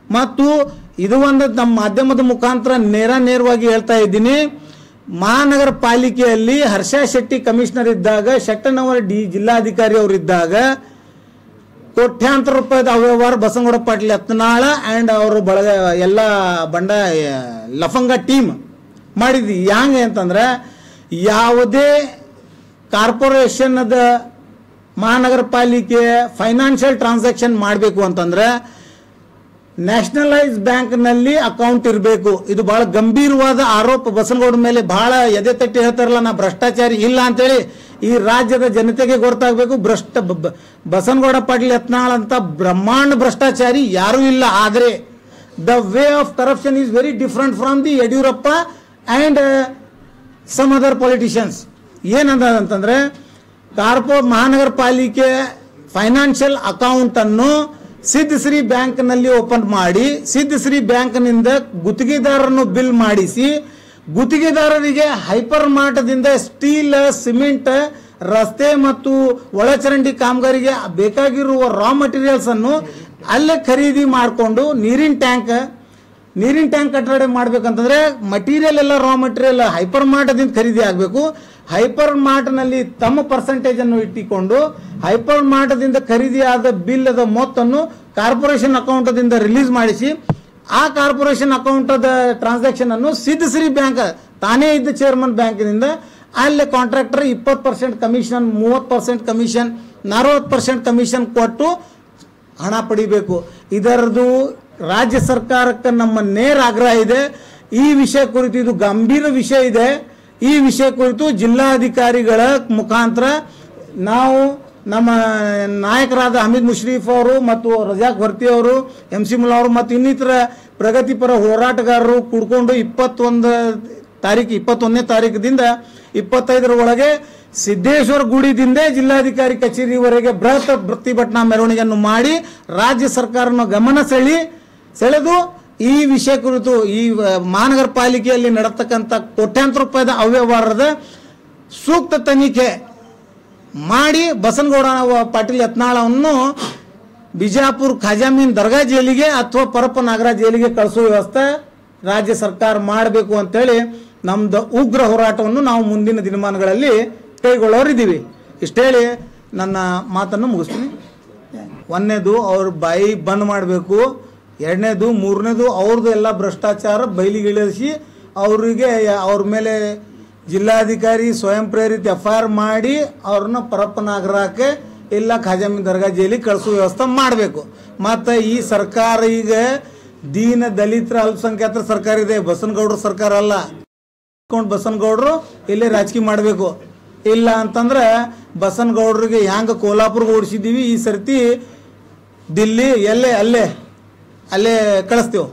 ಮತ್ತು ಇದು ಒಂದು ನಮ್ಮ ಮಾಧ್ಯಮದ ಮುಖಾಂತರ ನೇರ ನೇರವಾಗಿ ಹೇಳ್ತಾ ಇದ್ದೀನಿ ಮಹಾನಗರ ಪಾಲಿಕೆಯಲ್ಲಿ ಹರ್ಷ ಶೆಟ್ಟಿ ಕಮಿಷನರ್ ಇದ್ದಾಗ ಶೆಟ್ಟನವರ ಡಿ ಜಿಲ್ಲಾಧಿಕಾರಿ ಅವರಿದ್ದಾಗ ಕೋಟ್ಯಾಂತರ ರೂಪಾಯಿದ ಅವ್ಯವಹಾರ ಬಸನಗೌಡ ಪಾಟೀಲ್ ಯತ್ನಾಳ ಆ್ಯಂಡ್ ಅವರು ಬಳಗ ಎಲ್ಲ ಬಂಡ ಲಫಂಗ ಟೀಮ್ ಮಾಡಿದ್ವಿ ಹ್ಯಾಂಗೆ ಅಂತಂದ್ರೆ ಯಾವುದೇ ಕಾರ್ಪೊರೇಷನ್ದ ಮಹಾನಗರ ಪಾಲಿಕೆ ಫೈನಾನ್ಷಿಯಲ್ ಟ್ರಾನ್ಸಾಕ್ಷನ್ ಮಾಡಬೇಕು ಅಂತಂದ್ರೆ ನ್ಯಾಷನಲೈಸ್ ಬ್ಯಾಂಕ್ನಲ್ಲಿ ಅಕೌಂಟ್ ಇರಬೇಕು ಇದು ಬಹಳ ಗಂಭೀರವಾದ ಆರೋಪ ಬಸನಗೌಡ ಮೇಲೆ ಬಹಳ ಎದೆ ತಟ್ಟಿ ಹೇಳ್ತಾರಲ್ಲ ನಾ ಭ್ರಷ್ಟಾಚಾರಿ ಇಲ್ಲ ಅಂತೇಳಿ ಈ ರಾಜ್ಯದ ಜನತೆಗೆ ಗೊತ್ತಾಗಬೇಕು ಭ್ರಷ್ಟ ಬ- ಬ- ಬಸನಗೌಡ ಪಾಟೀಲ್ ಯತ್ನಾಳ್ ಅಂತ ಬ್ರಹ್ಮಾಂಡ ಭ್ರಷ್ಟಾಚಾರಿ ಯಾರೂ ಇಲ್ಲ ಆದರೆ the way of corruption is very different from the Yediyurappa and some other politicians ಏನಂದ ಅಂತಂದ್ರೆ ಕಾರ್ಪೊ ಮಹಾನಗರ ಪಾಲಿಕೆ ಫೈನಾನ್ಷಿಯಲ್ ಅಕೌಂಟನ್ನು ಸಿದ್ಧಶ್ರೀ ಬ್ಯಾಂಕ್ನಲ್ಲಿ ಓಪನ್ ಮಾಡಿ ಸಿದ್ಧಶ್ರೀ ಬ್ಯಾಂಕ್ನಿಂದ ಗುತ್ತಿಗೆದಾರರನ್ನು ಬಿಲ್ ಮಾಡಿಸಿ ಗುತ್ತಿಗೆದಾರರಿಗೆ ಹೈಪರ್ ಮಾರ್ಟದಿಂದ ಸ್ಟೀಲ್ ಸಿಮೆಂಟ್ ರಸ್ತೆ ಮತ್ತು ಒಳಚರಂಡಿ ಕಾಮಗಾರಿಗೆ ಬೇಕಾಗಿರುವ ರಾ ಮಟೀರಿಯಲ್ಸ್ ಅನ್ನು ಅಲ್ಲೇ ಖರೀದಿ ಮಾಡಿಕೊಂಡು ನೀರಿನ ಟ್ಯಾಂಕ್ ನೀರಿನ ಟ್ಯಾಂಕ್ ಕಟ್ಟಡ ಮಾಡ್ಬೇಕಂತಂದ್ರೆ ಮಟೀರಿಯಲ್ ಎಲ್ಲ ರಾ ಮಟೀರಿಯಲ್ ಹೈಪರ್ ಮಾರ್ಟದಿಂದ ಖರೀದಿ ಆಗಬೇಕು ಹೈಪರ್ ಮಾರ್ಟ್ನಲ್ಲಿ ತಮ್ಮ ಪರ್ಸೆಂಟೇಜ್ ಅನ್ನು ಇಟ್ಟಿಕೊಂಡು ಹೈಪರ್ ಮಾರ್ಟದಿಂದ ಖರೀದಿ ಆದ ಬಿಲ್ ಅದ ಮೊತ್ತನ್ನು ಕಾರ್ಪೊರೇಷನ್ ಅಕೌಂಟದಿಂದ ರಿಲೀಸ್ ಮಾಡಿಸಿ ಆ ಕಾರ್ಪೊರೇಷನ್ ಅಕೌಂಟದ ಟ್ರಾನ್ಸಾಕ್ಷನ್ ಅನ್ನು ಸಿದ್ಧಶ್ರೀ ಬ್ಯಾಂಕ್ ತಾನೇ ಇದ್ದ ಚೇರ್ಮನ್ ಬ್ಯಾಂಕಿನಿಂದ ಅಲ್ಲಿ ಕಾಂಟ್ರಾಕ್ಟರ್ ಇಪ್ಪತ್ತು ಪರ್ಸೆಂಟ್ ಕಮಿಷನ್ ಮೂವತ್ತು ಪರ್ಸೆಂಟ್ ಕಮಿಷನ್ ನಲವತ್ತು ಪರ್ಸೆಂಟ್ ಕಮಿಷನ್ ಕೊಟ್ಟು ಹಣ ಪಡಿಬೇಕು ಇದರದು ರಾಜ್ಯ ಸರ್ಕಾರಕ್ಕೆ ನಮ್ಮ ನೇರ ಆಗ್ರಹ ಇದೆ ಈ ವಿಷಯ ಕುರಿತು ಇದು ಗಂಭೀರ ವಿಷಯ ಇದೆ ಈ ವಿಷಯ ಕುರಿತು ಜಿಲ್ಲಾಧಿಕಾರಿಗಳ ಮುಖಾಂತರ ನಾವು ನಮ್ಮ ನಾಯಕರಾದ ಹಮೀದ್ ಮುಷ್ರೀಫ್ ಅವರು ಮತ್ತು ರಜಾಕ್ ಭರ್ತಿ ಅವರು ಎಂ ಸಿ ಮುಲ್ಲಾ ಅವರು ಮತ್ತು ಇನ್ನಿತರ ಪ್ರಗತಿಪರ ಹೋರಾಟಗಾರರು ಕೂಡ್ಕೊಂಡು ಇಪ್ಪತ್ತೊಂದು ತಾರೀಕು ಇಪ್ಪತ್ತೊಂದನೇ ತಾರೀಕಿನಿಂದ ಇಪ್ಪತ್ತೈದರ ಒಳಗೆ ಸಿದ್ದೇಶ್ವರ ಗುಡಿದಿಂದ ಜಿಲ್ಲಾಧಿಕಾರಿ ಕಚೇರಿವರೆಗೆ ಬೃಹತ್ ಪ್ರತಿಭಟನಾ ಮೆರವಣಿಗೆಯನ್ನು ಮಾಡಿ ರಾಜ್ಯ ಸರ್ಕಾರನ ಗಮನ ಸೆಳಿ ಸೆಳೆದು ಈ ವಿಷಯ ಕುರಿತು ಈ ಆ, ಮಹಾನಗರ ಪಾಲಿಕೆಯಲ್ಲಿ ನಡೆತಕ್ಕಂಥ ಕೋಟ್ಯಾಂತರ ರೂಪಾಯಿದ ಅವ್ಯವಹಾರದ ಸೂಕ್ತ ತನಿಖೆ ಮಾಡಿ ಬಸನಗೌಡ ಪಾಟೀಲ್ ಯತ್ನಾಳವನ್ನು ಬಿಜಾಪುರ ಖಾಜಾಮೀನ್ ದರ್ಗಾ ಜೈಲಿಗೆ ಅಥವಾ ಪರಪ್ಪ ನಾಗರಾಜ್ ಜೈಲಿಗೆ ಕಳಿಸುವ ವ್ಯವಸ್ಥೆ ರಾಜ್ಯ ಸರ್ಕಾರ ಮಾಡಬೇಕು ಅಂತೇಳಿ ನಮ್ದು ಉಗ್ರ ಹೋರಾಟವನ್ನು ನಾವು ಮುಂದಿನ ದಿನಮಾನಗಳಲ್ಲಿ ಕೈಗೊಳ್ಳೋರಿದ್ದೀವಿ ಇಷ್ಟು ಹೇಳಿ ನನ್ನ ಮಾತನ್ನು ಮುಗಿಸ್ತೀನಿ ಒಂದನೇದು ಅವ್ರ ಬಾಯಿ ಬಂದ್ ಮಾಡಬೇಕು ಎರಡನೇದು ಮೂರನೇದು ಅವ್ರದ್ದು ಎಲ್ಲ ಭ್ರಷ್ಟಾಚಾರ ಬಯಲಿಗಿಳಿಸಿ ಅವರಿಗೆ ಅವ್ರ ಮೇಲೆ ಜಿಲ್ಲಾಧಿಕಾರಿ ಸ್ವಯಂ ಪ್ರೇರಿತ ಎಫ್ ಐ ಆರ್ ಮಾಡಿ ಅವ್ರನ್ನ ಪರಪ್ಪ ನಾಗರಕ್ಕೆ ಇಲ್ಲ ಖಾಜಾಮಿ ದರ್ಗಾ ಜೈಲಿಗೆ ಕಳಿಸೋ ವ್ಯವಸ್ಥೆ ಮಾಡಬೇಕು ಮತ್ತು ಈ ಸರ್ಕಾರ ಈಗ ದೀನ ದಲಿತರ ಅಲ್ಪಸಂಖ್ಯಾತರ ಸರ್ಕಾರ ಇದೆ ಬಸನಗೌಡ್ರ ಸರ್ಕಾರ ಅಲ್ಲ ಕೊಂಡು ಬಸನಗೌಡರು ಇಲ್ಲೇ ರಾಜಕೀಯ ಮಾಡಬೇಕು ಇಲ್ಲ ಅಂತಂದ್ರೆ ಬಸನಗೌಡರಿಗೆ ಹ್ಯಾಂಗ ಕೋಲ್ಹಾಪುರ್ಗೆ ಓಡಿಸಿದ್ದೀವಿ ಈ ಸರ್ತಿ ದಿಲ್ಲಿ ಎಲ್ಲೇ ಅಲ್ಲೇ ಅಲ್ಲೇ ಕಳಿಸ್ತೀವಿ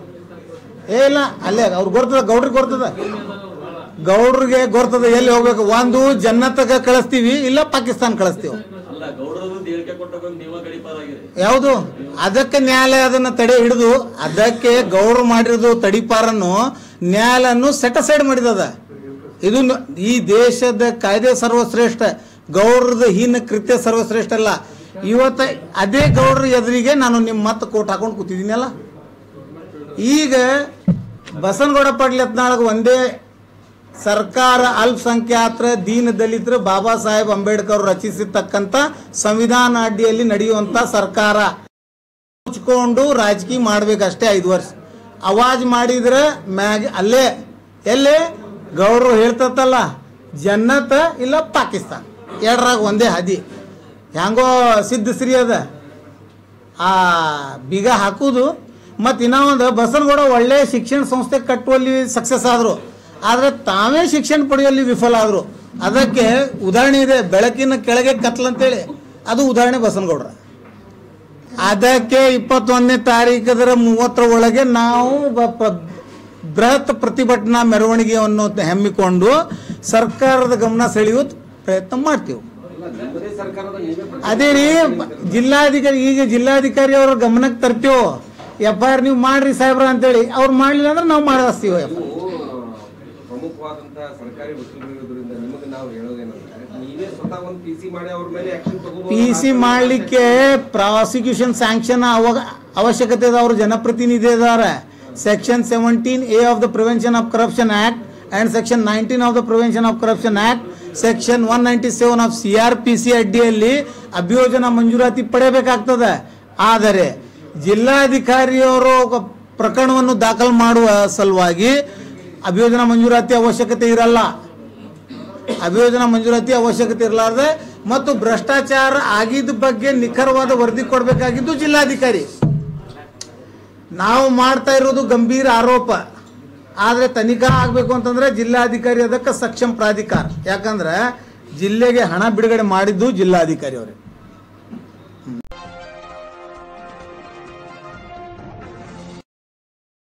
ಏ ಇಲ್ಲ ಅಲ್ಲೇ ಅವ್ರಿಗೆ ಗೊರ್ತದ ಗೌಡ್ರಿಗೆ ಗೊರ್ತದ ಗೌಡ್ರಿಗೆ ಗೊರ್ತದ ಎಲ್ಲಿ ಹೋಗ್ಬೇಕು ಒಂದು ಜನ್ನತಗ ಕಳಿಸ್ತೀವಿ ಇಲ್ಲ ಪಾಕಿಸ್ತಾನ ಕಳಿಸ್ತೀವಿ ಅಲ್ಲ ಗೌಡರು ಹೇಳಿಕೆ ಕೊಟ್ಟಾಗ ನೀವ ಗಡಿಪಾರಾಗಿದೆ ಯಾವುದು ಅದಕ್ಕೆ ನ್ಯಾಯಾಲಯ ಅದನ್ನ ತಡೆ ಹಿಡಿದು ಅದಕ್ಕೆ ಗೌಡ್ರು ಮಾಡಿರೋದು ತಡಿಪಾರನ್ನು ನ್ಯಾಯಾಲಯನು ಸೆಟಸೈಡ್ ಮಾಡಿದದ ಇದು ನ- ಈ ದೇಶದ ಕಾಯ್ದೆ ಸರ್ವಶ್ರೇಷ್ಠ ಗೌಡ್ರದ ಹೀನ ಕೃತ್ಯ ಸರ್ವಶ್ರೇಷ್ಠ ಅಲ್ಲ ಇವತ್ತ ಅದೇ ಗೌಡ್ರ ಎದುರಿಗೆ ನಾನು ನಿಮ್ಮ ಮತ್ತೆ ಕೋಟ್ ಹಾಕೊಂಡು ಕೂತಿದ್ದೀನಲ್ಲ ಈಗ ಬಸನಗೌಡ ಪಾಟೀಲ್ ಯತ್ನಾಳಗ ಒಂದೇ ಸರ್ಕಾರ ಅಲ್ಪಸಂಖ್ಯಾತರ ದೀನ ದಲಿತರು ಬಾಬಾ ಸಾಹೇಬ್ ಅಂಬೇಡ್ಕರ್ ರಚಿಸಿರ್ತಕ್ಕಂಥ ಸಂವಿಧಾನ ಅಡ್ಡಿಯಲ್ಲಿ ನಡೆಯುವಂತ ಸರ್ಕಾರ ಮುಚ್ಕೊಂಡು ರಾಜಕೀಯ ಮಾಡ್ಬೇಕಷ್ಟೇ ಐದು ವರ್ಷ ಅವಾಜ್ ಮಾಡಿದ್ರೆ ಮ್ಯಾಗ ಅಲ್ಲೇ ಎಲ್ಲೇ ಗೌಡ್ರು ಹೇಳ್ತತ್ತಲ್ಲ ಜನ್ನತ್ ಇಲ್ಲ ಪಾಕಿಸ್ತಾನ ಎರಡರಾಗ ಒಂದೇ ಹಾದಿ ಹೆಂಗೋ ಸಿದ್ಧಶ್ರೀ ಅದ ಆ ಬೀಗ ಹಾಕುದು ಮತ್ತು ಇನ್ನೂ ಒಂದು ಬಸನಗೌಡ ಒಳ್ಳೆ ಶಿಕ್ಷಣ ಸಂಸ್ಥೆ ಕಟ್ಟುವಲ್ಲಿ ಸಕ್ಸಸ್ ಆದರು ಆದರೆ ತಾವೇ ಶಿಕ್ಷಣ ಪಡೆಯುವಲ್ಲಿ ವಿಫಲ ಆದರು ಅದಕ್ಕೆ ಉದಾಹರಣೆ ಇದೆ ಬೆಳಕಿನ ಕೆಳಗೆ ಕತ್ಲಂತೇಳಿ ಅದು ಉದಾಹರಣೆ ಬಸನಗೌಡ್ರ ಅದಕ್ಕೆ ಇಪ್ಪತ್ತೊಂದನೇ ತಾರೀಕದರ ಮೂವತ್ತರ ಒಳಗೆ ನಾವು ಬ- ಪ- ಬೃಹತ್ ಪ್ರತಿಭಟನಾ ಮೆರವಣಿಗೆಯನ್ನು ಹಮ್ಮಿಕೊಂಡು ಸರ್ಕಾರದ ಗಮನ ಸೆಳೆಯುವ ಪ್ರಯತ್ನ ಮಾಡ್ತೀವಿ ನಿಮ್ಮದೇ ಸರ್ಕಾರದ ನೀವೇ ಅದೇ ರೀ ಬ- ಜಿಲ್ಲಾಧಿಕಾರಿ ಈಗ ಜಿಲ್ಲಾಧಿಕಾರಿ ಅವರ ಗಮನಕ್ಕೆ ತರ್ತೀವೋ ಎಫ್ ಐ ಆರ್ ನೀವು ಮಾಡ್ರಿ ಸಾಹೇಬ್ರ ಅಂತೇಳಿ ಅವ್ರು ಮಾಡಲಿಲ್ಲ ಅಂದ್ರೆ ನಾವು ಮಾಡಿಸ್ತೀವಿ ಎಫ್ ನೀವು ಪ್ರಮುಖವಾದಂತಹ ಸರ್ಕಾರಿ ವಕೀಲರು ಇರೋದ್ರಿಂದ ನಿಮಗೆ ನಾವು ಹೇಳೋದೇನಂದ್ರೆ ನೀವೇ ಸ್ವತಃ ಒಂದು ಪಿ ಸಿ ಮಾಡಿ ಅವ್ರ ಮೇಲೆ ಆಕ್ಷನ್ ತಗೋಬಹುದು ಪಿ ಸಿ ಮಾಡಲಿಕ್ಕೆ ಪ್ರಾಸಿಕ್ಯೂಷನ್ ಸ್ಯಾಂಕ್ಷನ್ ಅವಶ್ಯಕತೆ ಇದೆ ಅವರು ಜನಪ್ರತಿನಿಧಿ ಇದ್ದಾರೆ section seventeen A of the prevention of corruption act and section nineteen of the prevention of corruption act section one ninety seven of C R P C ಅಡ್ಡಿಯಲ್ಲಿ ಅಭಿಯೋಜನ ಮಂಜೂರಾತಿ ಪಡೆಯಬೇಕಾಗ್ತದೆ ಆದರೆ ಜಿಲ್ಲಾಧಿಕಾರಿಯವರು ಪ್ರಕರಣವನ್ನು ದಾಖಲು ಮಾಡುವ ಸಲುವಾಗಿ ಅಭಿಯೋಜನ ಮಂಜೂರಾತಿ ಅವಶ್ಯಕತೆ ಇರಲ್ಲ ಅಭಿಯೋಜನ ಮಂಜೂರಾತಿ ಅವಶ್ಯಕತೆ ಇರಲಾರ್ದೆ ಮತ್ತು ಭ್ರಷ್ಟಾಚಾರ ಆಗಿದ್ದ ಬಗ್ಗೆ ನಿಖರವಾದ ವರದಿ ಕೊಡಬೇಕಾಗಿದ್ದು ಜಿಲ್ಲಾಧಿಕಾರಿ ನಾವು ಮಾಡ್ತಾ ಇರೋದು ಗಂಭೀರ ಆರೋಪ ಆದರೆ ತನಿಖಾ ಆಗಬೇಕು ಅಂತಂದ್ರೆ ಜಿಲ್ಲಾಧಿಕಾರಿ ಅದಕ್ಕೆ ಸಕ್ಷಮ ಪ್ರಾಧಿಕಾರ ಯಾಕಂದ್ರೆ ಜಿಲ್ಲೆಗೆ ಹಣ ಬಿಡುಗಡೆ ಮಾಡಿದ್ದು ಜಿಲ್ಲಾಧಿಕಾರಿ ಅವರೇ